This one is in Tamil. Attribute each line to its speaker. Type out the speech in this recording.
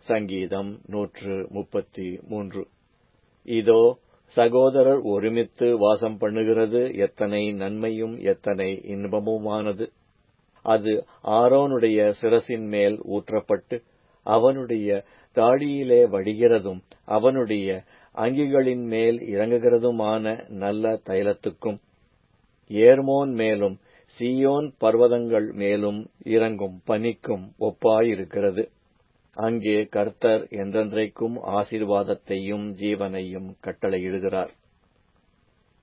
Speaker 1: சங்கீதம் நூற்று முப்பத்தி மூன்று இதோ சகோதரர் ஒருமித்து வாசம் பண்ணுகிறது எத்தனை நன்மையும் எத்தனை இன்பமுமானது அது ஆரோனுடைய சிரசின் மேல் ஊற்றப்பட்டு அவனுடைய தாடியிலே வடிகிறதும் அவனுடைய அங்கிகளின் மேல் இறங்குகிறதுமான நல்ல தைலத்துக்கும் ஏர்மோன் மேலும் சீயோன் பர்வதங்கள் மேலும் இறங்கும் பனிக்கும் ஒப்பாயிருக்கிறது அங்கே கர்த்தர் என்றென்றைக்கும் ஆசீர்வாதத்தையும் ஜீவனையும் கட்டளையிடுகிறார்